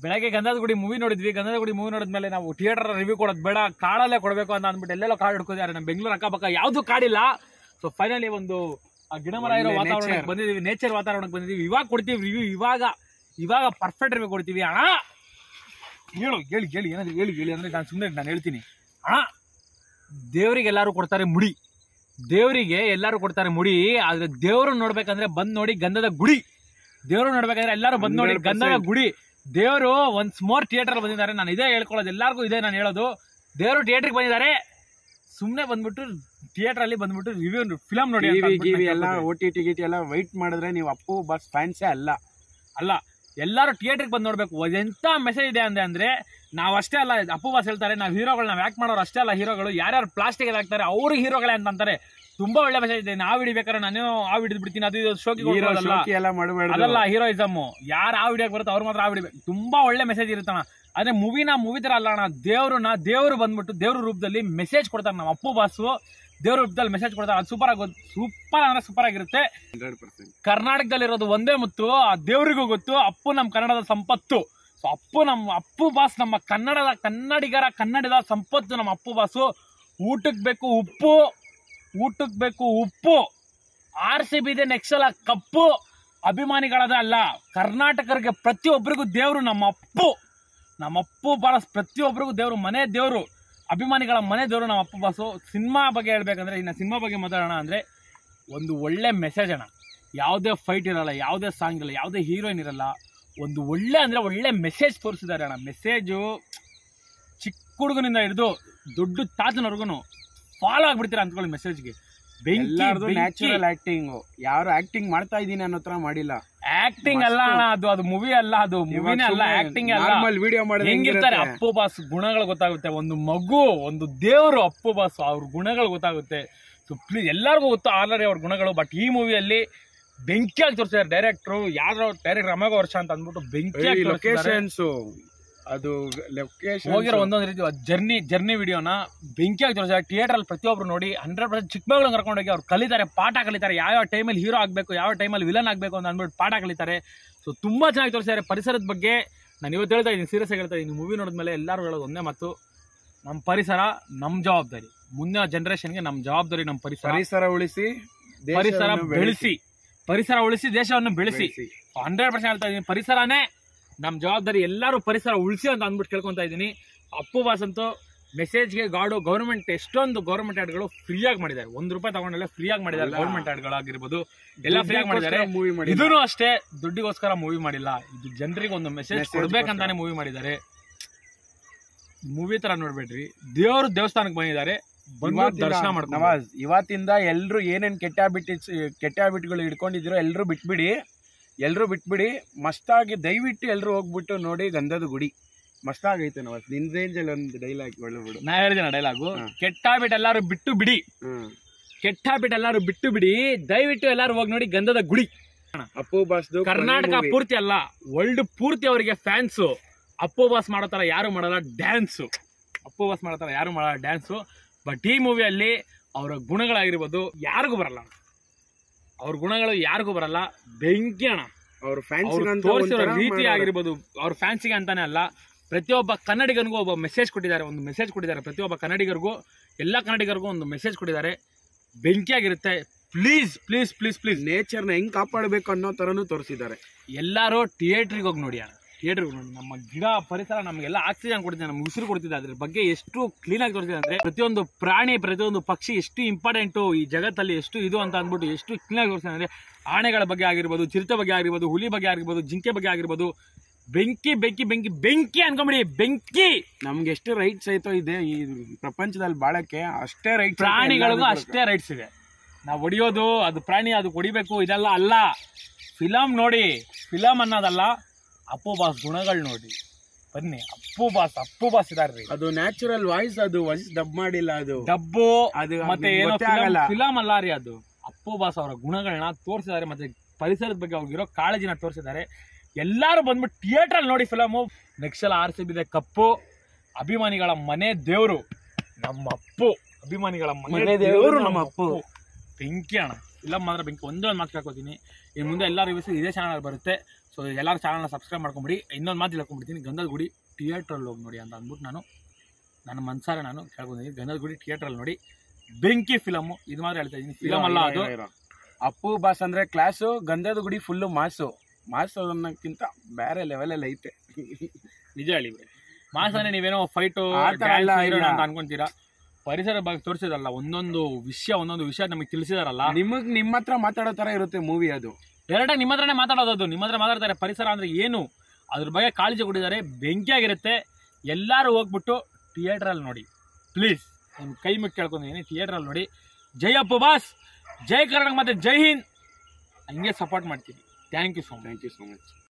ಬೆಳಗ್ಗೆ ಗಂಧದ ಗುಡಿ ಮೂವಿ ನೋಡಿದ್ವಿ ಗಂಧದ ಗುಡಿ ಮೂವಿ ನೋಡಿದ್ಮೇಲೆ ನಾವು ಥಿಯೇಟರ್ ರಿವ್ಯೂ ಕೊಡೋದು ಬೇಡ ಕಾಡಲ್ಲೇ ಕೊಡಬೇಕು ಅಂತ ಅಂದ್ಬಿಟ್ಟು ಎಲ್ಲೆಲ್ಲೋ ಕಾಡು ಹಿಡ್ಕೋತಾರೆ ನಮ್ಮ ಬೆಂಗಳೂರು ಅಕ್ಕಪಕ್ಕ ಯಾವ್ದು ಕಾಡಿಲ್ಲ ಸೊ ಫೈನಲಿ ಒಂದು ಆ ಗಿಡ ಮರ ಇರೋ ಒಳ್ಳೆ ವಾತಾವರಣಕ್ಕೆ nature. ಬಂದಿದೀವಿ ನೇಚರ್ ವಾತಾವರಣಕ್ಕೆ ಬಂದಿದೀವಿ ಇವಾಗ ಕೊಡ್ತೀವಿ ರಿವ್ಯೂ ಇವಾಗ ಇವಾಗ ಪರ್ಫೆಕ್ಟ್ ರಿವ್ಯೂ ಕೊಡ್ತೀವಿ ಅಣ್ಣ ಹೇಳು ಹೇಳಿ ಹೇಳಿ ಏನಾದ್ರು ಹೇಳಿ ಹೇಳಿ ಅಂದ್ರೆ ನಾನು ಸುಮ್ಮನೆ ನಾನು ಹೇಳ್ತೀನಿ ಅಣ್ಣ ದೇವರಿಗೆ ಎಲ್ಲರೂ ಕೊಡ್ತಾರೆ ಮುಡಿ ದೇವರಿಗೆ ಎಲ್ಲರೂ ಕೊಡ್ತಾರೆ ಮುಡಿ ಆದ್ರೆ ದೇವ್ರನ್ನ ನೋಡ್ಬೇಕಂದ್ರೆ ಬಂದ್ ನೋಡಿ ಗಂಧದ ಗುಡಿ ದೇವ್ರು ನೋಡ್ಬೇಕಂದ್ರೆ ಎಲ್ಲರೂ ಬಂದ್ ನೋಡಿ 100% ಗಂಧದ ಗುಡಿ ದೇವರು ಒಂದ್ ಸ್ಮೋರ್ ಥಿಯೇಟರ್ ಬಂದಿದ್ದಾರೆ ನಾನು ಇದೇ ಹೇಳ್ಕೊಳ್ಳೋದು ಎಲ್ಲರಿಗೂ ಇದೇ ನಾನು ಹೇಳೋದು ದೇವರು ಥಿಯೇಟರ್ಗೆ ಬಂದಿದ್ದಾರೆ ಸುಮ್ಮನೆ ಬಂದ್ಬಿಟ್ಟು ಥಿಯೇಟರ್ ಅಲ್ಲಿ ಬಂದ್ಬಿಟ್ಟು ರಿವ್ಯೂ ಫಿಲಮ್ ನೋಡಿ ಅಂತ ಟಿವಿ ಅಂದ್ಬಿಟ್ಟು ಗಿವಿ ನಾನು ಎಲ್ಲ ಕೇಳ್ಕೊತೀನಿ. ಓ ಟಿ ಟಿ ಗಿಟಿ ಎಲ್ಲ ವೈಟ್ ಮಾಡಿದ್ರೆ ನೀವು ಅಪ್ಪು ಬಸ್ ಫ್ಯಾನ್ಸೇ ಅಲ್ಲ ಅಲ್ಲ ಎಲ್ಲರೂ ಥಿಯೇಟರ್ಗೆ ಬಂದು ನೋಡ್ಬೇಕು ಎಂತ ಮೆಸೇಜ್ ಇದೆ ಅಂದೆ ಅಂದ್ರೆ ನಾವು ಅಷ್ಟೇ ಅಲ್ಲ ಅಪ್ಪು ಬಾಸ್ ಹೇಳ್ತಾರೆ ನಾವು ಹೀರೋಗಳು ನಾವು ಯಾಕೆ ಮಾಡೋರು ಅಷ್ಟೇ ಅಲ್ಲ ಹೀರೋಗಳು ಯಾರ್ಯಾರು ಪ್ಲಾಸ್ಟಿಕ್ ಹಾಕ್ತಾರೆ ಅವರು ಹೀರೋಗಳೇ ಅಂತ ಅಂತಾರೆ ತುಂಬಾ ಒಳ್ಳೆ ಮೆಸೇಜ್ ಇದೆ ನಾವು ಹಿಡಿಬೇಕಾದ್ರೆ ನಾನು ಆ ಹಿಡಿದು ಬಿಡ್ತೀನಿ ಅದು ಇದು ಶೋಕಿ ಹೀರೋ ಕೊಡೋದಲ್ಲ ಶೋಕಿ ಎಲ್ಲ ಮಾಡಬೇಡ ಅದಲ್ಲ ಹೀರೋಯಿಸಮ್ ಯಾರು ಆ ವಿಡಿಯೋಗೆ ಬರುತ್ತೆ ಅವ್ರು ಮಾತ್ರ ಆ ವಿಡಿಯೋ ತುಂಬಾ ಒಳ್ಳೆ ಮೆಸೇಜ್ ಇರುತ್ತಣ ಆದ್ರೆ ಮೂವಿನ ಮೂವಿ ತರ ಅಲ್ಲ ಅಣ್ಣ ದೇವ್ರನ್ನ ದೇವ್ರು ಬಂದ್ಬಿಟ್ಟು ದೇವ್ರ ರೂಪದಲ್ಲಿ ಮೆಸೇಜ್ ಕೊಡ್ತಾರೆ ನಮ್ಮ ಅಪ್ಪು ಬಾಸು ದೇವ್ರ ರೂಪದಲ್ಲಿ ಮೆಸೇಜ್ ಕೊಡ್ತಾರೆ ಅದು ಸೂಪರ್ ಆಗಿ ಸೂಪರ್ ಅಂದ್ರೆ ಸೂಪರ್ ಆಗಿರುತ್ತೆ ಹಂಡ್ರೆಡ್ ಪರ್ಸೆಂಟ್ ಕರ್ನಾಟಕದಲ್ಲಿರೋದು ಒಂದೇ ಮುತ್ತು ಆ ದೇವರಿಗೂ ಗೊತ್ತು ಅಪ್ಪು ನಮ್ಮ ಕನ್ನಡದ ಸಂಪತ್ತು ಸೊ ಅಪ್ಪು ನಮ್ಮ ಅಪ್ಪು ಬಾಸ್ ನಮ್ಮ ಕನ್ನಡದ ಕನ್ನಡಿಗರ ಕನ್ನಡದ ಸಂಪತ್ತು ನಮ್ಮ ಅಪ್ಪು ಬಾಸು ಊಟಕ್ಕೆ ಬೇಕು ಉಪ್ಪು ಊಟಕ್ಕೆ ಬೇಕು ಉಪ್ಪು ಆರ್ ಸಿ ಬಿದೆ ನೆಕ್ಸ್ಟ್ ಸಲ ಕಪ್ಪು ಅಭಿಮಾನಿಗಳದ ಅಲ್ಲ ಕರ್ನಾಟಕರಿಗೆ ಪ್ರತಿಯೊಬ್ಬರಿಗೂ ದೇವರು ನಮ್ಮ ಅಪ್ಪು ನಮ್ಮ ಅಪ್ಪು ಬಾಸ್ ಪ್ರತಿಯೊಬ್ಬರಿಗೂ ದೇವರು ಮನೆ ದೇವರು ಅಭಿಮಾನಿಗಳ ಮನೆ ದೇವರು ನಮ್ಮ ಅಪ್ಪು ಬಾಸು ಸಿನಿಮಾ ಬಗ್ಗೆ ಹೇಳ್ಬೇಕಂದ್ರೆ ಇನ್ನು ಸಿನಿಮಾ ಬಗ್ಗೆ ಮಾತಾಡೋಣ ಅಂದರೆ ಒಂದು ಒಳ್ಳೆ ಮೆಸೇಜ್ ಅಣ್ಣ ಯಾವುದೇ ಫೈಟ್ ಇರಲ್ಲ ಯಾವುದೇ ಸಾಂಗ್ ಇರಲ್ಲ ಯಾವುದೇ ಹೀರೋಯಿನ್ ಇರಲ್ಲ ಒಂದು ಒಳ್ಳೆ ಅಂದರೆ ಒಳ್ಳೆ ಮೆಸೇಜ್ ತೋರಿಸಿದ್ದಾರೆ ಅಣ್ಣ ಮೆಸೇಜು ಚಿಕ್ಕ ಹುಡುಗನಿಂದ ಹಿಡಿದು ದೊಡ್ಡ ತಾತನವರೆಗೂ ಫಾಲೋ ಆಗ್ಬಿಡ್ತೀರ ಅಂದ್ಕೊಳ್ಳಿ ಮೆಸೇಜ್ಗೆ ಬೆಂಕಿ ಎಲ್ಲಾರ್ದು ನ್ಯಾಚುರಲ್ ಆಕ್ಟಿಂಗ್ ಯಾರು ಆಕ್ಟಿಂಗ್ ಮಾಡ್ತಾ ಇದೀನಿ ಅನ್ನೋ ತರ ಮಾಡಿಲ್ಲ ಆಕ್ಟಿಂಗ್ ಅಲ್ಲ ಅಣ್ಣ ಅದು ಅದು ಮೂವಿ ಅಲ್ಲ ಅದು ಮೂವಿನೇ ಅಲ್ಲ ಆಕ್ಟಿಂಗ್ ಅಲ್ಲ ನಾರ್ಮಲ್ ವಿಡಿಯೋ ಮಾಡಿದ್ರೆ ಹೆಂಗಿರ್ತಾರೆ ಹೆಂಗಿರುತ್ತೆ? ಅಪ್ಪು ಬಾಸ್ ಗುಣಗಳು ಗೊತ್ತಾಗುತ್ತೆ ಒಂದು ಮಗು ಒಂದು ದೇವರು ಅಪ್ಪು ಬಾಸ್ ಅವ್ರ ಗುಣಗಳು ಗೊತ್ತಾಗುತ್ತೆ ಸೊ ಪ್ಲೀಸ್ ಎಲ್ಲರಿಗೂ ಗೊತ್ತು ಆಲ್ರೆಡಿ ಅವ್ರ ಗುಣಗಳು ಬಟ್ ಈ ಮೂವಿಯಲ್ಲಿ ಬೆಂಕಿಯಾಗಿ ತೋರಿಸಿದ್ದಾರೆ ಡೈರೆಕ್ಟ್ರು ಯಾರೋ ಡೈರೆಕ್ಟ್ ರಮಗ ವರ್ಷ ಅಂತ ಅಂದ್ಬಿಟ್ಟು ಬೆಂಕಿಯಾಗಿ ತೋರಿಸಿದ್ದಾರೆ ಲೊಕೇಶನ್ಸ್ ಅದು ಲೊಕೇಶನ್ ಹೋಗಿರೋ ಒಂದೊಂದು ರೀತಿ ಜರ್ನಿ ಜರ್ನಿ ವಿಡಿಯೋನ ಬೆಂಕಿಯಾಗಿ ತೋರಿಸಿದ್ದಾರೆ ಥಿಯೇಟರ್ ಅಲ್ಲಿ ಪ್ರತಿಯೊಬ್ರು ನೋಡಿ ಹಂಡ್ರೆಡ್ ಪರ್ಸೆಂಟ್ ಚಿಕ್ಕಮಗಳನ್ನ ಕರ್ಕೊಂಡೋಗಿ ಅವ್ರು ಕಲಿತಾರೆ ಪಾಠ ಕಲಿತಾರೆ ಯಾವ ಟೈಮಲ್ಲಿ ಹೀರೋ ಆಗಬೇಕು ಯಾವ ಟೈಮಲ್ಲಿ ವಿಲನ್ ಆಗಬೇಕು ಅಂತ ಅಂದ್ಬಿಟ್ಟು ಪಾಠ ಕಲಿತಾರೆ ಸೊ ತುಂಬಾ ಚೆನ್ನಾಗಿ ತೋರಿಸಿದ್ದಾರೆ ಪರಿಸರದ ಬಗ್ಗೆ ನಾನು ಇವತ್ತು ಹೇಳ್ತಾ ಇದ್ದೀನಿ ಸೀರಿಯಸ್ ಆಗಿ ಹೇಳ್ತಾ ಇದ್ದೀನಿ ಮೂವಿ ನೋಡಿದ್ಮೇಲೆ ಎಲ್ಲರೂ ಹೇಳೋದು ಒಂದೇ ಮಾತು ನಮ್ಮ ಪರಿಸರ ನಮ್ಮ ಜವಾಬ್ದಾರಿ ಮುಂದಿನ ಜನರೇಷನ್ಗೆ ನಮ್ಮ ಜವಾಬ್ದಾರಿ ನಮ್ಮ ಪರಿಸರ ಪರಿಸರ ಉಳಿಸಿ ಪರಿಸರ ದೇಶವನ್ನು ಬೆಳೆಸಿ ಪರಿಸರ ಉಳಿಸಿ ದೇಶವನ್ನು ಬೆಳೆಸಿ ಬೆಳೆಸಿ. ಹಂಡ್ರೆಡ್ ಪರ್ಸೆಂಟ್ ಹೇಳ್ತಾ ಇದ್ದೀನಿ ಪರಿಸರನೇ ನಮ್ಮ ಜವಾಬ್ದಾರಿ ಎಲ್ಲರೂ ಪರಿಸರ ಉಳಿಸಿ ಅಂತ ಅಂದ್ಬಿಟ್ಟು ಕೇಳ್ಕೊಂತ ಇದ್ದೀನಿ ಅಪ್ಪು ಬಾಸ್ ಅಂತೂ ಮೆಸೇಜ್ಗೆ ಗಾಡು ಗೌರ್ಮೆಂಟ್ ಎಷ್ಟೊಂದು ಗೌರ್ಮೆಂಟ್ ಆಡ್ಗಳು ಫ್ರೀಯಾಗಿ ಮಾಡಿದ್ದಾರೆ ಒಂದು ರೂಪಾಯಿ ತಗೊಂಡೆಲ್ಲ ಫ್ರೀಯಾಗಿ ಮಾಡಿದ್ದಾರೆ ಅಲ್ಲ. ಗೌರ್ಮೆಂಟ್ ಆಡ್ಗಳಾಗಿರ್ಬೋದು ಎಲ್ಲ ಫ್ರೀಯಾಗಿ ಮಾಡಿದ್ದಾರೆ ಮೂವಿ ಮಾಡಿ ಇದೂ ಅಷ್ಟೇ ದುಡ್ಡಿಗೋಸ್ಕರ ಮೂವಿ ಮಾಡಿಲ್ಲ ಇದು ಜನರಿಗೆ ಒಂದು ಮೆಸೇಜ್ Message ಕೊಡ್ಬೇಕಂತಾನೆ ಮೂವಿ ಮಾಡಿದ್ದಾರೆ ಮೂವಿ ತರ ನೋಡ್ಬೇಡ್ರಿ ದೇವರು ದೇವಸ್ಥಾನಕ್ಕೆ ಬಂದಿದ್ದಾರೆ ಬಂದು ದರ್ಶನ ಮಾಡ್ಕೊಂಡು ನವಾಜ್ ಇವತ್ತಿಂದ ಎಲ್ರು ಏನೇನ್ ಕೆಟ್ಟ ಹ್ಯಾಬಿಟ್ ಕೆಟ್ಟ ಹ್ಯಾಬಿಟ್ಗಳು ಹಿಡ್ಕೊಂಡಿದ್ರು ಎಲ್ರು ಬಿಟ್ಬಿಡಿ ಎಲ್ರು ಬಿಟ್ಬಿಡಿ ಮಸ್ತಾಗಿ ದಯವಿಟ್ಟು ಎಲ್ರು ಹೋಗ್ಬಿಟ್ಟು ನೋಡಿ ಗಂಧದ ಗುಡಿ ಮಸ್ತಾಗೈತೆ ನವಾಜ್ ನಿನ್ ರೇಂಜ್ ಅಲ್ಲಿ ಒಂದು ಡೈಲಾಗ್ ಒಳ್ಳೆ ಬಿಡು ನಾ ಹೇಳಿದಿನ ಡೈಲಾಗು ಹಾ. ಕೆಟ್ಟ ಬಿಟ್ಟು ಎಲ್ಲಾರು ಬಿಟ್ಟು ಬಿಡಿ ಹ್ಮ್. ಕೆಟ್ಟ ಬಿಟ್ಟು ಎಲ್ಲಾರು ಬಿಟ್ಟು ಬಿಡಿ ದಯವಿಟ್ಟು ಎಲ್ಲಾರು ಹೋಗಿ ನೋಡಿ ಗಂಧದ ಗುಡಿ ಅಪ್ಪು ಬಾಸ್ದು ಕರ್ನಾಟಕ ಪೂರ್ತಿ ಅಲ್ಲ ವರ್ಲ್ಡ್ ಪೂರ್ತಿ ಅವರಿಗೆ ಫ್ಯಾನ್ಸು ಅಪ್ಪು ಬಾಸ್ ಮಾಡೋ ತರ ಯಾರು ಮಾಡಲ್ಲ ಡ್ಯಾನ್ಸು ಅಪ್ಪು ಬಾಸ್ ಮಾಡೋ ತರ ಯಾರು ಮಾಡಲ್ಲ ಡ್ಯಾನ್ಸು ಬಟ್ ಈ ಮೂವಿಯಲ್ಲಿ ಅವರ ಗುಣಗಳಾಗಿರ್ಬೋದು ಯಾರಿಗೂ ಬರಲ್ಲ ಅವ್ರ ಗುಣಗಳು ಯಾರಿಗೂ ಬರಲ್ಲ ಬೆಂಕಿ ಅಣ್ಣ ಅವ್ರ ಫ್ಯಾನ್ಸ್ ಅವ್ರು ತೋರಿಸಿರೋ ರೀತಿ ಆಗಿರ್ಬೋದು ಅವ್ರ ಫ್ಯಾನ್ಸಿಗೆ ಅಂತಾನೆ ಅಲ್ಲ ಪ್ರತಿಯೊಬ್ಬ ಕನ್ನಡಿಗನಿಗೂ ಒಬ್ಬ ಮೆಸೇಜ್ ಕೊಟ್ಟಿದ್ದಾರೆ ಒಂದು ಮೆಸೇಜ್ ಕೊಟ್ಟಿದ್ದಾರೆ ಪ್ರತಿಯೊಬ್ಬ ಕನ್ನಡಿಗರಿಗೂ ಎಲ್ಲ ಕನ್ನಡಿಗರಿಗೂ ಒಂದು ಮೆಸೇಜ್ ಕೊಟ್ಟಿದ್ದಾರೆ ಬೆಂಕಿಯಾಗಿರುತ್ತೆ ಪ್ಲೀಸ್ ಪ್ಲೀಸ್ ಪ್ಲೀಸ್ ಪ್ಲೀಸ್ ನೇಚರ್ನ ಹೆಂಗ್ ಕಾಪಾಡಬೇಕು ಅನ್ನೋ ತರನು ತೋರಿಸಿದ್ದಾರೆ ಎಲ್ಲರೂ ಥಿಯೇಟ್ರಿಗೆ ಹೋಗಿ ನೋಡಿ ಅಣ್ಣ ಥಿಯೇಟ್ರಿಗೆ ನೋಡಿ ನಮ್ಮ ಗಿಡ ಪರಿಸರ ನಮಗೆಲ್ಲ ಆಕ್ಸಿಜನ್ ಕೊಡ್ತಿದೆ ನಮ್ಗೆ ಉಸಿರು ಕೊಡ್ತಿದೆ ಅದ್ರ ಬಗ್ಗೆ ಎಷ್ಟು ಕ್ಲೀನಾಗಿ ತೋರಿಸಿದೆ ಅಂದ್ರೆ ಪ್ರತಿಯೊಂದು ಪ್ರಾಣಿ ಪ್ರತಿಯೊಂದು ಪಕ್ಷಿ ಎಷ್ಟು ಇಂಪಾರ್ಟೆಂಟು ಈ ಜಗತ್ತಲ್ಲಿ ಎಷ್ಟು ಇದು ಅಂತ ಅಂದ್ಬಿಟ್ಟು ಎಷ್ಟು ಕ್ಲೀನಾಗಿ ತೋರಿಸಿದೆ ಅಂದ್ರೆ ಆನೆಗಳ ಬಗ್ಗೆ ಆಗಿರ್ಬೋದು ಚಿರತೆ ಬಗ್ಗೆ ಆಗಿರ್ಬೋದು ಹುಲಿ ಬಗ್ಗೆ ಆಗಿರ್ಬೋದು ಜಿಂಕೆ ಬಗ್ಗೆ ಆಗಿರ್ಬೋದು ಬೆಂಕಿ ಬೆಂಕಿ ಬೆಂಕಿ ಬೆಂಕಿ ಅನ್ಕೊಂಬಿಡಿ ಬೆಂಕಿ ನಮ್ಗೆ ಎಷ್ಟು ರೈಟ್ಸ್ ಐತೋ ಇದೆ ಈ ಪ್ರಪಂಚದಲ್ಲಿ ಬಾಳಕ್ಕೆ ಅಷ್ಟೇ ರೈಟ್ ಪ್ರಾಣಿಗಳಿಗೂ ಅಷ್ಟೇ ರೈಟ್ಸ್ ಇದೆ ನಾವು ಹೊಡಿಯೋದು ಅದು ಪ್ರಾಣಿ ಅದು ಹೊಡಿಬೇಕು ಇದೆಲ್ಲ ಅಲ್ಲ ಫಿಲಮ್ ನೋಡಿ ಫಿಲಮ್ ಅನ್ನೋದಲ್ಲ ಅಪ್ಪು ಬಾಸ್ ಗುಣಗಳು ನೋಡಿ ಬನ್ನಿ ಅಪ್ಪು ಬಾಸ್ ಅಪ್ಪು ಬಾಸ್ ಇದಾರ್ರಿ ಅದು ನ್ಯಾಚುರಲ್ ವಾಯ್ಸ್ ಅದು ವಾಯ್ಸ್ ಡಬ್ ಮಾಡಿಲ್ಲ ಅದು ಡಬ್ಬು ಅದು ಮತ್ತೆ ನಿಮ್ಗೆ ಏನೋ ಗೊತ್ತೇ ಆಗಲ್ಲ. ಫಿಲಮ್ ಅಲ್ಲ ರೀ ಅದು ಅಪ್ಪು ಬಾಸ್ ಅವರ ಗುಣಗಳನ್ನ ತೋರಿಸಿದ್ದಾರೆ ಮತ್ತೆ ಪರಿಸರದ ಬಗ್ಗೆ ಅವ್ರಿಗಿರೋ ಕಾಳಜಿನ ತೋರಿಸಿದ್ದಾರೆ ಎಲ್ಲರೂ ಬಂದ್ಬಿಟ್ಟು ಥಿಯೇಟರ್ ಅಲ್ಲಿ ನೋಡಿ ಫಿಲಮು ನೆಕ್ಸ್ಟ್ ಸಲ ಆರ್ ಸಿ ಬಿದೆ ಕಪ್ಪು ಅಭಿಮಾನಿಗಳ ಮನೆ ದೇವರು ನಮ್ಮ ಅಪ್ಪು ಅಭಿಮಾನಿಗಳ ಮನೆ ಮನೆ ದೇವರು ದೇವ್ರು ನಮ್ಮ ನಮ್ಮ ಅಪ್ಪು ಅಪ್ಪು. ಬೆಂಕಿ ಅಣ್ಣ ಫಿಲಮ್ ಮಾತ್ರ ಬೆಂಕಿ ಒಂದೇ ಒಂದು ಮಾತು ಹಾಕೋತೀನಿ ಇನ್ನು ಮುಂದೆ ಎಲ್ಲ ರಿವ್ಯೂಸ್ ಇದೇ ಚಾನಲ್ ಬರುತ್ತೆ ಸೊ ಎಲ್ಲರೂ ಚಾನಲ್ನ ಸಬ್ಸ್ಕ್ರೈಬ್ ಮಾಡ್ಕೊಂಬಿಡಿ ಇನ್ನೊಂದು ಮಾತು ಹೇಳ್ಕೊಂಡ್ಬಿಡ್ತೀನಿ ಗಂಧದ ಗುಡಿ ಥಿಯೇಟ್ರಲ್ಲಿ ಹೋಗಿ ನೋಡಿ ಅಂತ ಅಂದ್ಬಿಟ್ಟು ನಾನು ನನ್ನ ಮನ್ಸಾರೆ ನಾನು ಕೇಳ್ಕೊಂಡಿದ್ದೀನಿ ಗಂಧದ ಗುಡಿ ಥಿಯೇಟ್ರಲ್ಲಿ ನೋಡಿ ಬೆಂಕಿ ಫಿಲಮು ಇದು ಮಾತ್ರ ಹೇಳ್ತಾ ಇದ್ದೀನಿ ಫಿಲಮ್ ಅಲ್ಲ ಅದು ಅಪ್ಪು ಬಾಸ್ ಅಂದ್ರೆ ಕ್ಲಾಸು ಗಂಧದ ಗುಡಿ ಫುಲ್ಲು ಮಾಸು ಮಾಸು ಅನ್ನೋಕ್ಕಿಂತ ಬೇರೆ ಲೆವೆಲಲ್ಲಿ ಐತೆ ನಿಜ ಹೇಳಿ ಮಾಸನೆ ನೀವೇನೋ ಫೈಟು ಆ ಥರ ಎಲ್ಲ ಇಲ್ಲ. ಅಂತ ಅನ್ಕೊಂತೀರಾ ಪರಿಸರ ಬಗ್ಗೆ ತೋರಿಸಿದಲ್ಲ ಒಂದೊಂದು ವಿಷಯ ಒಂದೊಂದು ವಿಷಯ ನಮಗೆ ತಿಳಿಸಿದಾರಲ್ಲ ನಿಮಗ್ ನಿಮ್ಮ ಹತ್ರ ಮಾತಾಡೋ ತರ ಇರುತ್ತೆ ಮೂವಿ ಅದು ಎರಡೇ ನಿಮ್ಮ ಹತ್ರನೇ ಮಾತಾಡೋದು ನಿಮ್ಮ ಹತ್ರ ಮಾತಾಡ್ತಾರೆ ಪರಿಸರ ಅಂದ್ರೆ ಏನು ಅದ್ರ ಬಗ್ಗೆ ಕಾಳಜಿ ಕೊಟ್ಟಿದ್ದಾರೆ ಬೆಂಕಿಯಾಗಿರುತ್ತೆ ಎಲ್ಲರೂ ಹೋಗ್ಬಿಟ್ಟು ಥಿಯೇಟ್ರಲ್ಲಿ ನೋಡಿ ಪ್ಲೀಸ್ ನಿಮ್ಮ ಕೈ ಮುಗಿ ಕೇಳ್ಕೊಂಡಿದ್ದೀನಿ ಥಿಯೇಟ್ರಲ್ಲಿ ನೋಡಿ ಜೈ ಅಪ್ಪು ಬಾಸ್ ಜೈ ಕರ್ನಾಟಕ ಮತ್ತೆ ಜೈ ಹಿಂದ್ ಹಂಗೆ ಸಪೋರ್ಟ್ ಮಾಡ್ತೀನಿ thank you so much thank you so much